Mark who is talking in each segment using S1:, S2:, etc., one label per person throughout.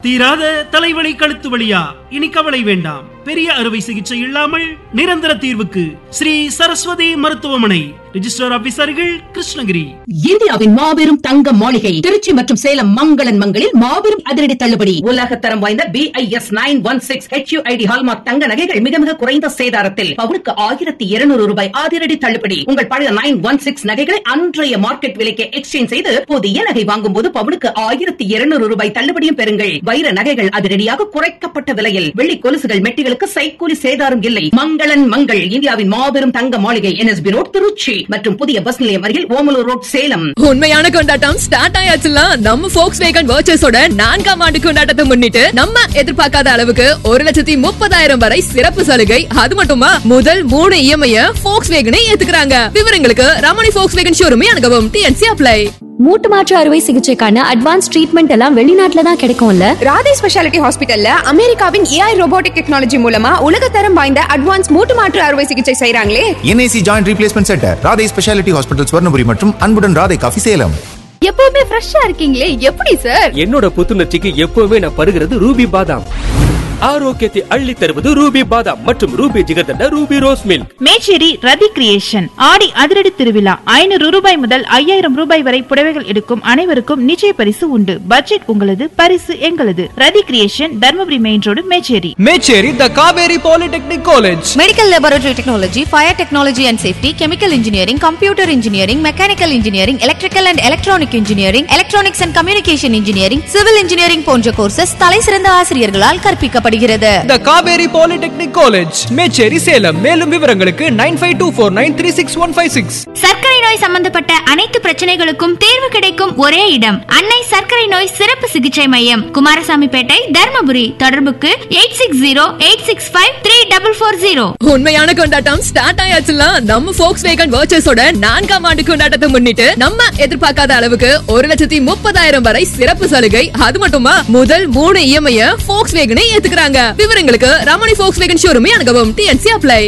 S1: தீராத தலைவலி கழுத்து வலியா இனி கவலை வேண்டாம் பெரிய அறுவை சிகிச்சை இல்லாமல் நிரந்தர தீர்வுக்கு ஸ்ரீ சரஸ்வதி மருத்துவமனை ரிஜிஸ்டர் ஆபீசர்கள் கிருஷ்ணகிரி
S2: இந்தியாவின் மாபெரும் தங்க மாளிகை திருச்சி மற்றும் சேலம் மங்களன் மங்களில் மாபெரும் அதிரடி தள்ளுபடி உலக தரம் வாய்ந்த B I S nine one six H ID hallmark தங்க நகைகள் மிக மிக குறைந்த சேதாரத்தில் பவுனுக்கு ஆயிரத்தி இருநூறு ரூபாய் அதிரடி தள்ளுபடி உங்கள் பழைய நைன் ஒன் சிக்ஸ் நகைகளை அன்றைய மார்க்கெட் விலைக்கு எக்ஸ்சேஞ்ச் செய்து புதிய நகை வாங்கும் போது பவுனுக்கு ஆயிரத்தி இருநூறு ரூபாய் தள்ளுபடியும் பெறுங்கள் வைர நகைகள் அதிரடியாக குறைக்கப்பட்ட விலையில் வெள்ளி கொலுசுகள் மெட்டிகளுக்கு சைக்கூலி சேதாரம் இல்லை மங்களன் மங்கள் இந்தியாவின் மாபெரும் தங்க மாளிகை என்எஸ்பி ரோட் திருச்சி மற்றும் புதிய பஸ் நிலையம் அருகில் ஓமலூர் ரோட் சேலம்
S3: உண்மையான கொண்டாட்டம் ஸ்டார்ட் ஆயாச்சுல நம்ம ஃபோக்ஸ் வேகன் வர்ச்சஸோட நான்காம் ஆண்டு கொண்டாட்டத்தை முன்னிட்டு நம்ம எதிர்பார்க்காத அளவுக்கு ஒரு லட்சத்தி முப்பதாயிரம் வரை சிறப்பு சலுகை அது மட்டுமா முதல் மூணு இஎம்ஐ ஃபோக்ஸ் வேகனே ஏத்துக்கிறாங்க விவரங்களுக்கு ரமணி ஃபோக்ஸ் வேகன் ஷோரூமே அணுகவும் டிஎன்சி அப்ளை
S4: மூட்டு மாற்று அறுவை சிகிச்சைக்கான அட்வான்ஸ் ட்ரீட்மெண்ட் எல்லாம் வெளிநாட்டுல தான் கிடைக்கும்ல
S5: ராதே ஸ்பெஷாலிட்டி ஹாஸ்பிட்டல்ல அமெரிக்காவின் ஏஐ ரோபோட்டிக் டெக்னாலஜி மூலமா உலகத்தரம் வாய்ந்த அட்வான்ஸ் மூட்டு மாற்று அறுவை சிகிச்சை செய்றாங்களே
S6: NIC joint replacement centre Radhai speciality hospital Swarnapuri மற்றும் அன்புடன் ராதை காஃபி சேலம்
S5: எப்பவுமே ஃப்ரெஷ்ஷா இருக்கீங்களே எப்படி சார்
S7: என்னோட புத்துணர்ச்சிக்கு எப்பவுமே நான் பருகிறது ரூபி பாதாம் ஆரோக்கியத்தை அள்ளி தருவது ரூபி பாதாம் மற்றும் Ruby jigarthanda Ruby rose milk
S8: Mecheri Rathi creation ஆடி அதிரடி திருவிழா ஐநூறு ரூபாய் முதல் ஐயாயிரம் ரூபாய் வரை புடவைகள் எடுக்கும் அனைவருக்கும் நிச்சய பரிசு உண்டு பட்ஜெட் உங்களது பரிசு எங்களது Rathi creation Dharmapuri main road Mecheri
S9: Mecheri the Kaveri polytechnic college
S10: medical laboratory technology fire technology and safety chemical engineering computer engineering mechanical engineering electrical and electronic engineering electronics and communication engineering civil engineering போன்ற கோர்சஸ் தலைசிறந்த ஆசிரியர்களால் கற்பிக்கப்படுகிறது
S9: the Kaveri polytechnic college Mecheri Salem மேலும் விவரங்களுக்கு nine five two four nine three six one five six
S11: சர்க்கரை நோய் சம்பந்தப்பட்ட அனைத்து பிரச்சனைகளுக்கும் தீர்வு கிடைக்கும் ஒரே இடம் அன்னை சர்க்கரை நோய் சிறப்பு சிகிச்சை மையம் குமாரசாமிப்பேட்டை தர்மபுரி தொடர்புக்கு eight six zero eight six five three double four zero
S3: உண்மையான கொண்டாட்டம் ஸ்டார்ட் ஆயாச்சுல நம்ம ஃபோக்ஸ் வேகன் வர்ச்சஸோட நான்காம் ஆண்டு கொண்டாட்டத்தை முன்னிட்டு நம்ம எதிர்பார்க்காத அளவுக்கு ஒரு லட்சத்தி முப்பதாயிரம் வரை சிறப்பு சலுகை அது மட்டுமா முதல் மூணு இஎம்ஐ ஃபோக்ஸ் வேகனே ஏத்துக்கிறாங்க விவரங்களுக்கு ரமணி ஃபோக்ஸ் வேகன் ஷோரூமே அணுகவும் டிஎன்சி அப்ளை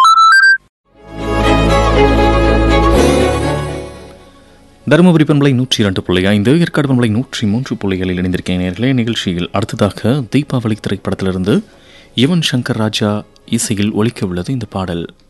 S12: தருமபுரி பண்பலை நூற்றி இரண்டு புள்ளி ஐந்து ஏற்காடு பண்பலை நூற்றி மூன்று புள்ளிகளில் இணைந்திருக்கேன் நேர்களே நிகழ்ச்சியில் அடுத்ததாக தீபாவளி திரைப்படத்திலிருந்து யுவன் சங்கர் ராஜா இசையில் ஒலிக்க உள்ளது இந்த பாடல்